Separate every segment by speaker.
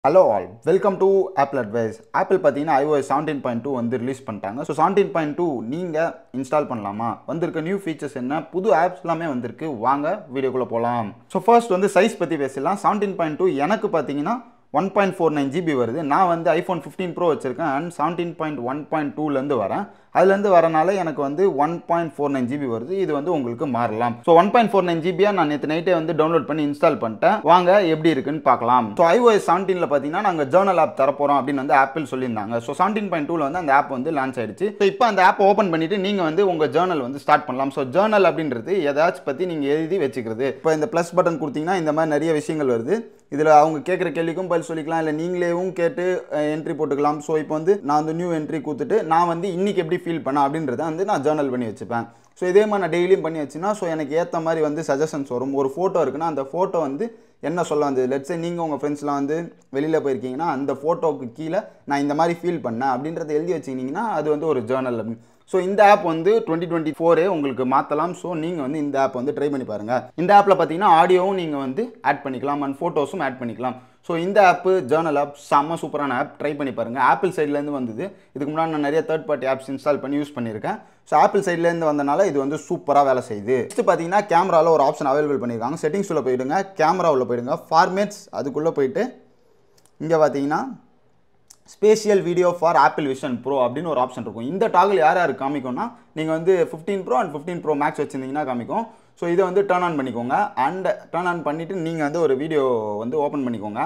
Speaker 1: Hello all welcome to Apple Advice Apple பார்த்தீங்கன்னா iOS seventeen point two வந்து release பண்ணிட்டாங்க so seventeen point two நீங்கள் install பண்ணலாமா வந்திருக்க நியூ ஃபீச்சர்ஸ் என்ன புது ஆப்ஸ் எல்லாமே வந்திருக்கு வாங்க வீடியோக்குள்ளே போகலாம் ஸோ ஃபர்ஸ்ட் வந்து சைஸ் பற்றி பேசலாம் செவன்டீன் பாயிண்ட் டூ எனக்கு பார்த்தீங்கன்னா one point four nine GB வருது நான் வந்து ஐஃபோன் ஃபிஃப்டீன் ப்ரோ வச்சிருக்கேன் and seventeen point one point டூலேருந்து வரேன் அதுலேருந்து வரனால எனக்கு வந்து one point four nine GB வருது இது வந்து உங்களுக்கு மாறலாம் so one point four nine ஜிபியாக நான் நேற்று நைட்டே வந்து டவுன்லோட் பண்ணி இன்ஸ்டால் பண்ணிட்டேன் வாங்க எப்படி இருக்குன்னு பார்க்கலாம் ஸோ iOS செவன்டீனில் பார்த்தீங்கன்னா நாங்கள் ஜேர்னல் ஆப் தரப்போகிறோம் அப்படின்னு வந்து ஆப்பிள் சொல்லியிருந்தாங்க ஸோ செவன்டீன் பாயிண்ட் டூவில் வந்து அந்த ஆப் வந்து லான்ச் ஆயிடுச்சு ஸோ இப்போ அந்த ஆப் ஓப்பன் பண்ணிட்டு நீங்கள் வந்து உங்கள் ஜேர்னல் வந்து ஸ்டார்ட் பண்ணலாம் ஸோ ஜேர்னல் அப்படின்றது ஏதாச்சும் பற்றி நீங்கள் எழுதி வச்சுக்கிறது இப்போ இந்த ப்ளஸ் பட்டன் கொடுத்தீங்கன்னா இந்த மாதிரி நிறைய விஷயங்கள் வருது இதில் அவங்க கேட்குற கேள்விக்கும் பதில் சொல்லிக்கலாம் இல்லை நீங்களேவும் கேட்டு என்ட்ரி போட்டுக்கலாம் ஸோ இப்போ வந்து நான் வந்து நியூ என்ட்ரி கொடுத்துட்டு நான் வந்து இன்னைக்கு எப்படி ஃபீல் பண்ணேன் அப்படின்றத வந்து நான் ஜேர்னல் பண்ணி வச்சுப்பேன் ஸோ இதே மாதிரி நான் டெய்லியும் பண்ணி வச்சுன்னா ஸோ எனக்கு ஏற்ற மாதிரி வந்து சஜஷன்ஸ் வரும் ஒரு ஃபோட்டோ இருக்குன்னா அந்த ஃபோட்டோ வந்து என்ன சொல்ல வந்து லெட்ஸே நீங்கள் உங்கள் ஃப்ரெண்ட்ஸ்லாம் வந்து வெளியில் போயிருக்கீங்கன்னா அந்த ஃபோட்டோவுக்கு கீழே நான் இந்த மாதிரி ஃபீல் பண்ணேன் அப்படின்றத எழுதி வச்சுக்கிட்டிங்கன்னா அது வந்து ஒரு ஜேர்னல் அப்படின்னு ஸோ இந்த ஆப் வந்து டுவெண்ட்டி டுவெண்ட்டி ஃபோரே உங்களுக்கு மாற்றலாம் ஸோ நீங்கள் வந்து இந்த ஆப் வந்து ட்ரை பண்ணி பாருங்கள் இந்த ஆப்பில் பார்த்தீங்கன்னா ஆடியோவும் நீங்கள் வந்து ஆட் பண்ணிக்கலாம் அண்ட் ஃபோட்டோஸும் ஆட் பண்ணிக்கலாம் ஸோ இந்த ஆப்பு ஜேர்னல் ஆப் செம்ம சூப்பரான ஆப் ட்ரை பண்ணி பாருங்கள் ஆப்பிள் சைட்லேருந்து வந்தது இதுக்கு முன்னாடி நான் நிறைய தேர்ட் பார்ட்டி ஆப்ஸ் இன்ஸ்டால் பண்ணி யூஸ் பண்ணியிருக்கேன் ஸோ ஆப்பிள் சைட்லேருந்து வந்தனால இது வந்து சூப்பராக வேலை செய்யுது நெக்ஸ்ட் பார்த்தீங்கன்னா கேமராவில் ஒரு ஆப்ஷன் அவைலபிள் பண்ணியிருக்காங்க செட்டிங்ஸ் உள்ள போயிடுங்க கேமரா உள்ள போயிடுங்க ஃபார்மேட்ஸ் அதுக்குள்ளே போயிட்டு இங்கே பார்த்தீங்கன்னா spatial video for Apple Vision Pro அப்படின்னு ஒரு ஆப்ஷன் இருக்கும் இந்த டாகிள் யார் யார் காமிக்கும்னா நீங்கள் வந்து fifteen pro and fifteen pro max வச்சுருந்தீங்கன்னா காமிக்கும் ஸோ இதை வந்து டர்ன் ஆன் பண்ணிக்கோங்க அண்ட் டர்ன் ஆன் பண்ணிவிட்டு நீங்கள் வந்து ஒரு வீடியோ வந்து ஓப்பன் பண்ணிக்கோங்க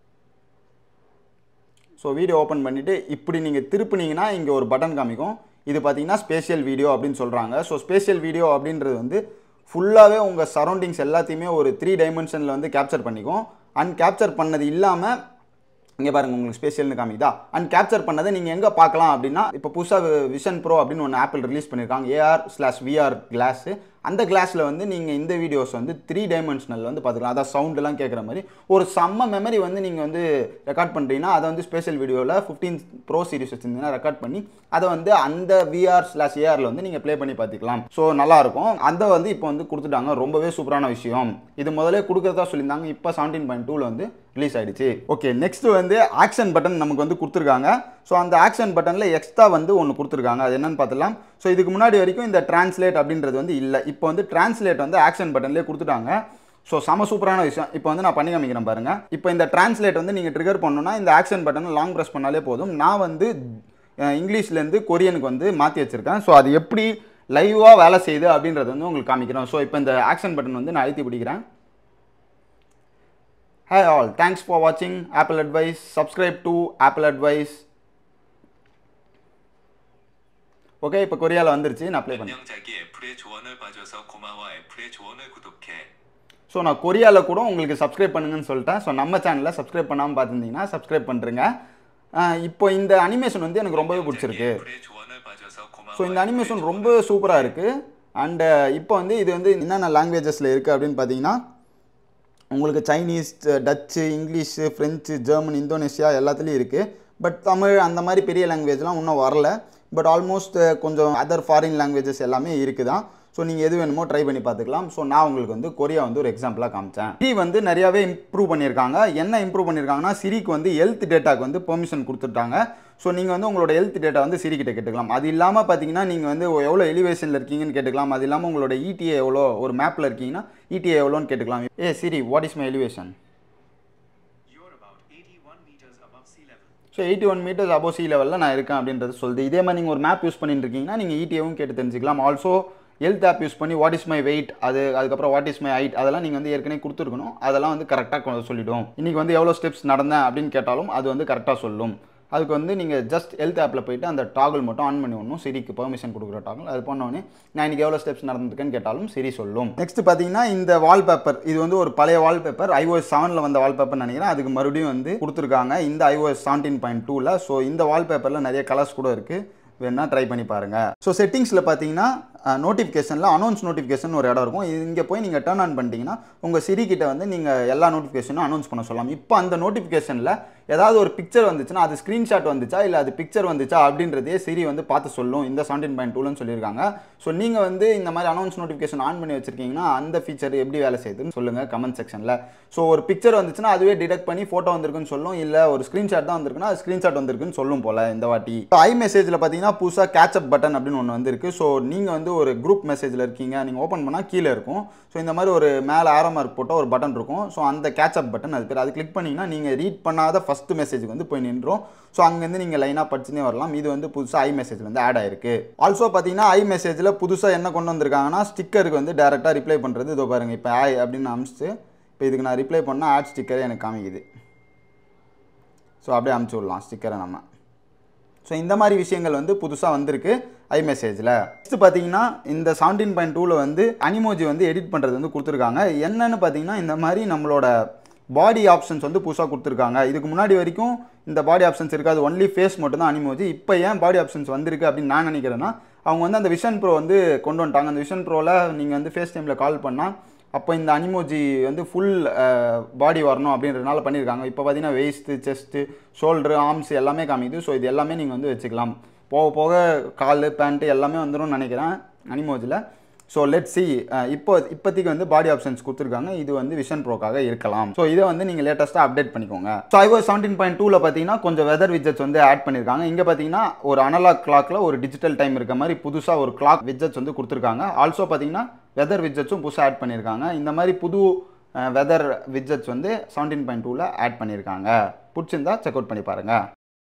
Speaker 1: ஸோ வீடியோ ஓப்பன் பண்ணிவிட்டு இப்படி நீங்கள் திருப்பினீங்கன்னா இங்கே ஒரு பட்டன் காமிக்கும் இது பார்த்தீங்கன்னா ஸ்பேஷியல் வீடியோ அப்படின்னு சொல்கிறாங்க ஸோ ஸ்பேஷியல் வீடியோ அப்படின்றது வந்து ஃபுல்லாகவே உங்கள் சரௌண்டிங்ஸ் எல்லாத்தையுமே ஒரு த்ரீ டைமென்ஷனில் வந்து கேப்சர் பண்ணிக்கும் அண்ட் கேப்சர் பண்ணது இல்லாமல் இங்கே பாருங்கள் உங்களுக்கு ஸ்பேஷியல்னு காமிக்குதா அண்ட் கேப்சர் பண்ணதை நீங்கள் எங்கே பார்க்கலாம் அப்படின்னா இப்போ புதுசாக விஷன் ப்ரோ அப்படின்னு ஒன்று ஆப்பிள் ரிலீஸ் பண்ணியிருக்காங்க ஏஆர் ஸ்லாஷ் விஆர் கிளாஸு அந்த கிளாஸில் வந்து நீங்கள் இந்த வீடியோஸ் வந்து த்ரீ டைமென்ஷனல் வந்து பார்த்துக்கலாம் அதான் சவுண்டெல்லாம் கேட்குற மாதிரி ஒரு செம்ம மெமரி வந்து நீங்கள் வந்து ரெக்கார்ட் பண்ணுறீங்கன்னா அதை வந்து ஸ்பெஷல் வீடியோவில் ஃபிஃப்டீன் ப்ரோ சீரிஸ் வச்சுருந்தீங்கன்னா ரெக்கார்ட் பண்ணி அதை வந்து அந்த விஆர் ஸ்லாஷ் ஏஆரில் வந்து நீங்கள் ப்ளே பண்ணி பார்த்துக்கலாம் ஸோ நல்லாயிருக்கும் அதை வந்து இப்போ வந்து கொடுத்துட்டாங்க ரொம்பவே சூப்பரான விஷயம் இது முதலே கொடுக்குறதா சொல்லியிருந்தாங்க இப்போ செவன்டீன் பாயிண்ட் டூவில் வந்து ரிலீஸ் ஆயிடுச்சு ஓகே நெக்ஸ்ட் வந்து ஆக்ஷன் பட்டன் நமக்கு வந்து கொடுத்துருக்காங்க ஸோ அந்த ஆக்ஷன் பட்டனில் எக்ஸ்ட்ரா வந்து ஒன்று கொடுத்துருக்காங்க அது என்னன்னு பார்த்துலாம் ஸோ இதுக்கு முன்னாடி வரைக்கும் இந்த டிரான்ஸ்லேட் அப்படின்றது வந்து இல்லை இப்போ வந்து டிரான்ஸ்லேட் வந்து ஆக்ஷன் பட்டன்லேயே கொடுத்துட்டாங்க ஸோ செம சூப்பரான விஷயம் இப்போ வந்து நான் பண்ணி காமிக்கிறேன் பாருங்க இப்போ இந்த டிரான்ஸ்லேட் வந்து நீங்கள் ட்ரிகர் பண்ணணும்னா இந்த ஆக்ஷன் பட்டனை லாங் ப்ரெஸ் பண்ணாலே போதும் நான் வந்து அஹ், இங்கிலீஷ்லேருந்து கொரியனுக்கு வந்து மாற்றி வச்சுருக்கேன் ஸோ அது எப்படி லைவாக வேலை செய்யுது அப்படின்றது வந்து உங்களுக்கு காமிக்கிறோம் ஸோ இப்போ இந்த ஆக்ஷன் பட்டன் வந்து நான் அழுத்தி பிடிக்கிறேன் Hi all, thanks for watching Apple Advice. Subscribe to Apple Advice. Okay இப்போ கொரியாவில் வந்துருச்சு நான் ப்ளே பண்ணேன்
Speaker 2: 안녕 자기 애플의 조언을 봐줘서 고마워 애플의 조언을 구독해
Speaker 1: ஸோ நான் கொரியாவில் கூட உங்களுக்கு சப்ஸ்கிரைப் பண்ணுங்கன்னு சொல்லிட்டேன் ஸோ நம்ம சேனலில் சப்ஸ்கிரைப் பண்ணாமல் பார்த்துருந்தீங்கன்னா சப்ஸ்கிரைப் பண்ணுறேங்க இப்போ இந்த அனிமேஷன் வந்து எனக்கு ரொம்பவே பிடிச்சிருக்கு
Speaker 2: 애플의 조언을 봐줘서 고마워
Speaker 1: ஸோ இந்த அனிமேஷன் ரொம்ப சூப்பராக இருக்குது அண்டு இப்போ வந்து இது வந்து என்னென்ன லாங்குவேஜஸில் இருக்குது அப்படின்னு பார்த்தீங்கன்னா உங்களுக்கு Chinese Dutch English French German Indonesia எல்லாத்துலேயும் இருக்குது பட் தமிழ் அந்த மாதிரி பெரிய லாங்குவேஜ்லாம் இன்னும் வரல பட் ஆல்மோஸ்ட் கொஞ்சம் அதர் ஃபாரின் லாங்குவேஜஸ் எல்லாமே இருக்குதான் ஸோ நீங்கள் எது வேணுமோ ட்ரை பண்ணி பார்த்துக்கலாம் ஸோ நான் உங்களுக்கு வந்து கொரியா வந்து ஒரு எக்ஸாம்பிளாக காமிச்சேன் சிரி வந்து நிறையாவே இம்ப்ரூவ் பண்ணியிருக்காங்க என்ன இம்ப்ரூவ் பண்ணியிருக்காங்கன்னா சிரிக்கு வந்து ஹெல்த் டேட்டாக்கு வந்து பெர்மிஷன் கொடுத்துட்டாங்க ஸோ நீங்கள் வந்து உங்களோட ஹெல்த் டேட்டா வந்து சிரி கிட்ட கேட்டுக்கலாம் அது இல்லாமல் பார்த்தீங்கன்னா நீங்கள் வந்து எவ்வளோ எலிவேஷனில் இருக்கீங்கன்னு கேட்டுக்கலாம் அது இல்லாமல் உங்களோட இடிஏ எவ்வளோ ஒரு மேப்பில் இருக்கீங்கன்னா இடிஏ எவ்வளோன்னு கேட்டுக்கலாம் hey Siri what is my elevation
Speaker 2: You're about 81 meters above sea level
Speaker 1: so eighty one metres above sea லெவலில் நான் இருக்கேன் அப்படின்றது சொல்லுது இதே மாதிரி நீங்கள் ஒரு மேப் யூஸ் பண்ணிட்டு இருக்கீங்கன்னா நீங்கள் இடிஏவும் கேட்டு தெரிஞ்சுக்கலாம் ஆல்சோ ஹெல்த் ஆப் யூஸ் பண்ணி வாட் இஸ் மை வெயிட் அது அதுக்கப்புறம் வாட் இஸ் மை ஹைட் அதெல்லாம் நீங்கள் வந்து ஏற்கனவே கொடுத்துருக்கணும் அதெல்லாம் வந்து கரெக்டாக சொல்லிடும் இன்றைக்கி வந்து எவ்வளோ ஸ்டெப்ஸ் நடந்தேன் அப்படின்னு கேட்டாலும் அது வந்து கரெக்டாக சொல்லும் அதுக்கு வந்து நீங்கள் ஜஸ்ட் ஹெல்த் ஆப்பில் போயிட்டு அந்த டாகல் மட்டும் ஆன் பண்ணி விடணும் சிரிக்கு பெர்மிஷன் கொடுக்குற டாகல் அது பண்ணோடனே நான் இன்றைக்கி எவ்வளோ ஸ்டெப்ஸ் நடந்திருக்கேன்னு கேட்டாலும் சரி சொல்லும் நெக்ஸ்ட் பார்த்தீங்கன்னா இந்த வால்பேப்பர் இது வந்து ஒரு பழைய வால்பேப்பர் iOS செவனில் வந்த வால்பேப்பர் நினைக்கிறேன் அதுக்கு மறுபடியும் வந்து கொடுத்துருக்காங்க இந்த iOS செவன்டீன் பாயிண்ட் டூவில் ஸோ இந்த வால்பேப்பரில் நிறைய கலர்ஸ் கூட இருக்குது வேணா ட்ரை பண்ணி பாருங்க ஸோ செட்டிங்ஸில் பார்த்தீங்கன்னா நோட்டிஃபிகேஷனில் அனௌன்ஸ் நோட்டிஃபிகேஷன் ஒரு இடம் இருக்கும் இது இங்கே போய் நீங்கள் டர்ன் ஆன் பண்ணிட்டீங்கன்னா உங்கள் சிரி கிட்ட வந்து நீங்கள் எல்லா நோட்டிஃபிகேஷனும் அனௌன்ஸ் பண்ண சொல்லலாம் இப்போ அந்த நோட்டிஃபிகேஷனில் ஏதாவது ஒரு பிக்சர் வந்துச்சுன்னா அது ஸ்க்ரீன்ஷாட் வந்துச்சா இல்லை அது பிக்சர் வந்துச்சா அப்படின்றதே சிரி வந்து பார்த்து சொல்லும் இந்த செவன்டீன் பாயிண்ட் டூலன்னு சொல்லியிருக்காங்க ஸோ நீங்கள் வந்து இந்த மாதிரி அனௌன்ஸ் நோட்டிஃபிகேஷன் ஆன் பண்ணி வச்சிருக்கீங்கன்னா அந்த ஃபீச்சர் எப்படி வேலை செய்யுதுன்னு சொல்லுங்கள் கமெண்ட் செக்ஷனில் ஸோ ஒரு பிக்சர் வந்துச்சுன்னா அதுவே டிடெக்ட் பண்ணி ஃபோட்டோ வந்திருக்குன்னு சொல்லும் இல்லை ஒரு ஸ்க்ரீன்ஷாட் தான் வந்திருக்குன்னா அது ஸ்க்ரீன்ஷாட் வந்திருக்குன்னு சொல்லும் போல் இந்த வாட்டி ஐ மெசேஜில் பார்த்தீங்கன்னா புதுசாக கேட்சப் பட்டன் அப்படின்னு ஒன்று வந்திருக்கு ஸோ நீங்கள் வந்து ஒரு குரூப் மெசேஜில் இருக்கீங்க நீங்கள் ஓப்பன் பண்ணால் கீழே இருக்கும் ஸோ இந்த மாதிரி ஒரு மேலே ஆரோ மார்க் போட்ட ஒரு பட்டன் இருக்கும் ஸோ அந்த கேட்சப் பட்டன் அது பேர் அது கிளிக் பண்ணிங்கன்னா நீங்கள் ரீட் பண்ணாத ஃபஸ்ட் மெசேஜுக்கு வந்து போய் நின்றோம் ஸோ அங்கேருந்து நீங்கள் லைனாக படிச்சுனே வரலாம் இது வந்து புதுசாக ஐ மெசேஜில் வந்து ஆட் ஆயிருக்கு ஆல்சோ பார்த்தீங்கன்னா ஐ மெசேஜில் புதுசாக என்ன கொண்டு வந்திருக்காங்கன்னா ஸ்டிக்கருக்கு வந்து டேரெக்டாக ரிப்ளை பண்ணுறது இதோ பாருங்கள் இப்போ ஆய் அப்படின்னு அமிச்சிட்டு இப்போ இதுக்கு நான் ரிப்ளை பண்ணால் ஆட் ஸ்டிக்கரே எனக்கு காமிக்குது ஸோ அப்படியே அமுச்சு விடலாம் ஸ்டிக்கரை நம்ம ஸோ இந்த மாதிரி விஷயங்கள் வந்து புதுசாக வந்திருக்கு ஐ மெசேஜில் நெக்ஸ்ட் பார்த்தீங்கன்னா இந்த செவன்டீன் பாயிண்ட் டூவில் வந்து அனிமோஜி வந்து எடிட் பண்ணுறது வந்து கொடுத்துருக்காங்க என்னன்னு பார்த்தீங்கன்னா இந்த மாதிரி நம்மளோட பாடி ஆப்ஷன்ஸ் வந்து புதுசாக கொடுத்துருக்காங்க இதுக்கு முன்னாடி வரைக்கும் இந்த பாடி ஆப்ஷன்ஸ் இருக்காது ஒன்லி ஃபேஸ் மட்டும் தான் அனிமோஜி இப்போ ஏன் பாடி ஆப்ஷன்ஸ் வந்திருக்கு அப்படின்னு நான் நினைக்கிறேன்னா அவங்க வந்து அந்த விஷன் ப்ரோ வந்து கொண்டு வந்துட்டாங்க அந்த விஷன் ப்ரோவில் நீங்கள் வந்து ஃபேஸ் டைமில் கால் பண்ணால் அப்போ இந்த அனிமோஜி வந்து ஃபுல் பாடி வரணும் அப்படின்றதுனால பண்ணியிருக்காங்க இப்போ பார்த்தீங்கன்னா வெயிஸ்ட்டு செஸ்ட்டு ஷோல்டரு ஆர்ம்ஸ் எல்லாமே காமிக்குது ஸோ இது எல்லாமே நீங்கள் வந்து வச்சுக்கலாம் போக போக கால் பேண்ட்டு எல்லாமே வந்துடும் நினைக்கிறேன் அனிமோஜில் ஸோ லெட் சி இப்போ இப்போதைக்கு வந்து பாடி ஆப்ஷன்ஸ் கொடுத்துருக்காங்க இது வந்து விஷன் ப்ரோக்காக இருக்கலாம் ஸோ இதை வந்து நீங்கள் லேட்டஸ்ட்டாக அப்டேட் பண்ணிக்கோங்க ஸோ ஐவோ செவன்டீன் பாயிண்ட் டூவில் பார்த்தீங்கன்னா கொஞ்சம் வெதர் விஜெட்ஸ் வந்து ஆட் பண்ணியிருக்காங்க இங்கே பார்த்தீங்கன்னா ஒரு அனலாக் கிளாக்ல ஒரு டிஜிட்டல் டைம் இருக்க மாதிரி புதுசாக ஒரு கிளாக் விஜெட்ஸ் வந்து கொடுத்துருக்காங்க ஆல்சோ பார்த்தீங்கன்னா வெதர் விஜெட்ஸும் புதுசாக ஆட் பண்ணியிருக்காங்க இந்த மாதிரி புது வெதர் விஜெட்ஸ் வந்து செவன்டீன் பாயிண்ட் டூவில் ஆட் பண்ணியிருக்காங்க பிடிச்சிருந்தா செக் அவுட் பண்ணி பாருங்கள்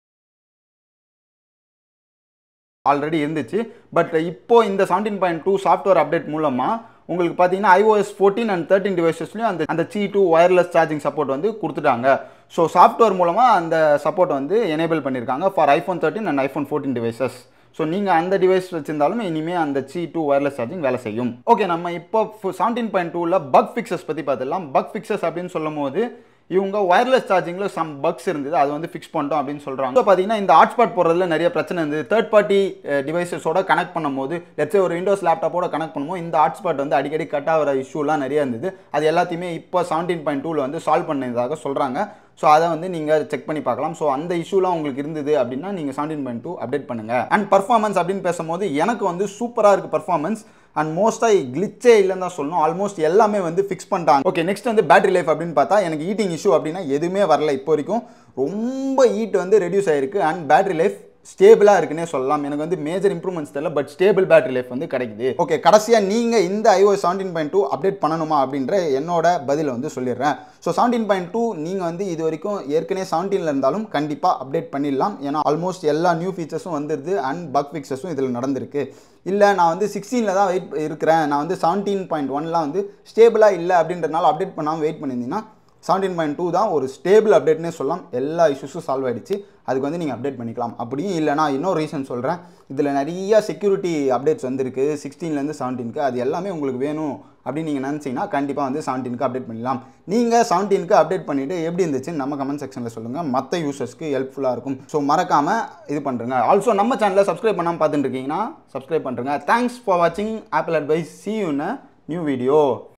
Speaker 1: ஆல்ரெடி இருந்துச்சு பட் இப்போ இந்த seventeen point two software update மூலமாக உங்களுக்கு பார்த்தீங்கன்னா ஐஓஎஸ் ஃபோர்டீன் அண்ட் தேர்ட்டின் டிவைசஸ்லையும் அந்த அந்த Qi two wireless charging support வந்து கொடுத்துட்டாங்க ஸோ சாஃப்ட்வேர் மூலமாக அந்த சப்போர்ட் வந்து எனேபிள் பண்ணியிருக்காங்க for iPhone thirteen and iPhone fourteen devices so நீங்கள் அந்த டிவைஸ் வச்சிருந்தாலும் இனிமேல் அந்த சி டூ ஒயர்லெஸ் சார்ஜிங் வேலை செய்யும் ஓகே நம்ம இப்போ செவன்டீன் பாயிண்ட் டூவில் பக் ஃபிக்சஸ் பற்றி பார்த்துடலாம் பக் ஃபிக்சஸ் அப்படின்னு சொல்லும் போது இவங்க ஒயர்லெஸ் சார்ஜிங்கில் சம் பக்ஸ் இருந்தது அது வந்து ஃபிக்ஸ் பண்ணிட்டோம் அப்படின்னு சொல்கிறாங்க ஸோ பார்த்தீங்கன்னா இந்த ஹாட்ஸ்பாட் போடுறதுல நிறைய பிரச்சனை இருந்தது தேர்ட் பார்ட்டி டிவைசஸோட கனெக்ட் பண்ணும்போது லெட்ஸே ஒரு விண்டோஸ் லேப்டாப்போட கனெக்ட் பண்ணும்போது இந்த ஹாட்ஸ்பாட் வந்து அடிக்கடி கட் ஆகிற இஷ்யூலாம் நிறைய இருந்தது அது எல்லாத்தையுமே இப்போ செவன்டீன் பாயிண்ட் டூவில் வந்து சால்வ் பண்ணதாக சொல்கிறாங்க ஸோ அதை வந்து நீங்கள் செக் பண்ணி பார்க்கலாம் ஸோ அந்த இஷ்யூலாம் உங்களுக்கு இருந்தது அப்படின்னா நீங்கள் செவன்டீன் பாயிண்ட் டூ அப்டேட் பண்ணுங்கள் அண்ட் பர்ஃபார்மன்ஸ் அப்படின்னு பேசும்போது எனக்கு வந்து சூப்பராக இருக்குது பர்ஃபார்மன்ஸ் அண்ட் மோஸ்ட்டாக கிளிச்சே இல்லைன்னு தான் சொல்லணும் ஆல்மோஸ்ட் எல்லாமே வந்து ஃபிக்ஸ் பண்ணிட்டாங்க ஓகே நெக்ஸ்ட் வந்து பேட்டரி லைஃப் அப்படின்னு பார்த்தா எனக்கு ஈட்டிங் இஷ்யூ அப்படின்னா எதுவுமே வரல இப்போ வரைக்கும் ரொம்ப ஹீட் வந்து ரெடியூஸ் ஆயிருக்கு அண்ட் பேட்டரி லைஃப் ஸ்டேபிளாக இருக்குன்னே சொல்லலாம் எனக்கு வந்து மேஜர் இம்ப்ரூவ்மெண்ட்ஸ் தெரியல பட் ஸ்டேபிள் பேட்டரி லைஃப் வந்து கிடைக்குது ஓகே கடைசியாக நீங்கள் இந்த iOS seventeen point two update பண்ணணுமா அப்படின்ற என்னோட பதிலை வந்து சொல்லிடுறேன் ஸோ செவன்டீன் பாயிண்ட் டூ நீங்கள் வந்து இது வரைக்கும் ஏற்கனவே செவன்டீனில் இருந்தாலும் கண்டிப்பாக அப்டேட் பண்ணிடலாம் ஏன்னா ஆல்மோஸ்ட் எல்லா நியூ ஃபீச்சர்ஸும் வந்துருது அண்ட் பக் ஃபிக்சஸும் இதில் நடந்திருக்கு இல்லை நான் வந்து சிக்ஸ்டீனில் தான் வெயிட் இருக்கிறேன் நான் வந்து செவன்டீன் பாயிண்ட் ஒன்லாம் வந்து ஸ்டேபிளாக இல்லை அப்படின்றனால அப்டேட் பண்ணாமல் வெயிட் பண்ணியிருந்தீங்கன்னா செவன்டீன் பாயிண்ட் டூ தான் ஒரு ஸ்டேபிள் அப்டேட்னே சொல்லலாம் எல்லா இஷ்யூஸும் சால்வ் ஆகிடுச்சு அதுக்கு வந்து நீங்கள் அப்டேட் பண்ணிக்கலாம் அப்படியும் இல்லைனா இன்னொரு ரீசன் சொல்கிறேன் இதில் நிறைய செக்யூரிட்டி அப்டேட்ஸ் வந்திருக்கு சிக்ஸ்டீன்லேருந்து செவன்டீனுக்கு அது எல்லாமே உங்களுக்கு வேணும் அப்படின்னு நீங்கள் நினச்சிங்கன்னா கண்டிப்பாக வந்து செவன்டீனுக்கு அப்டேட் பண்ணிடலாம் நீங்கள் செவன்டீனுக்கு அப்டேட் பண்ணிவிட்டு எப்படி இருந்துச்சுன்னு நம்ம கமெண்ட் செக்ஷனில் சொல்லுங்கள் மற்ற யூசர்ஸ்க்கு ஹெல்ப்ஃபுல்லாக இருக்கும் ஸோ மறக்காமல் இது பண்ணுறங்க ஆல்சோ நம்ம சேனலை சப்ஸ்கிரைப் பண்ணாமல் பார்த்துட்டு இருக்கீங்கன்னா சப்ஸ்கிரைப் பண்ணுறங்க தேங்க்ஸ் ஃபார் வாட்சிங் Apple Advice see you new video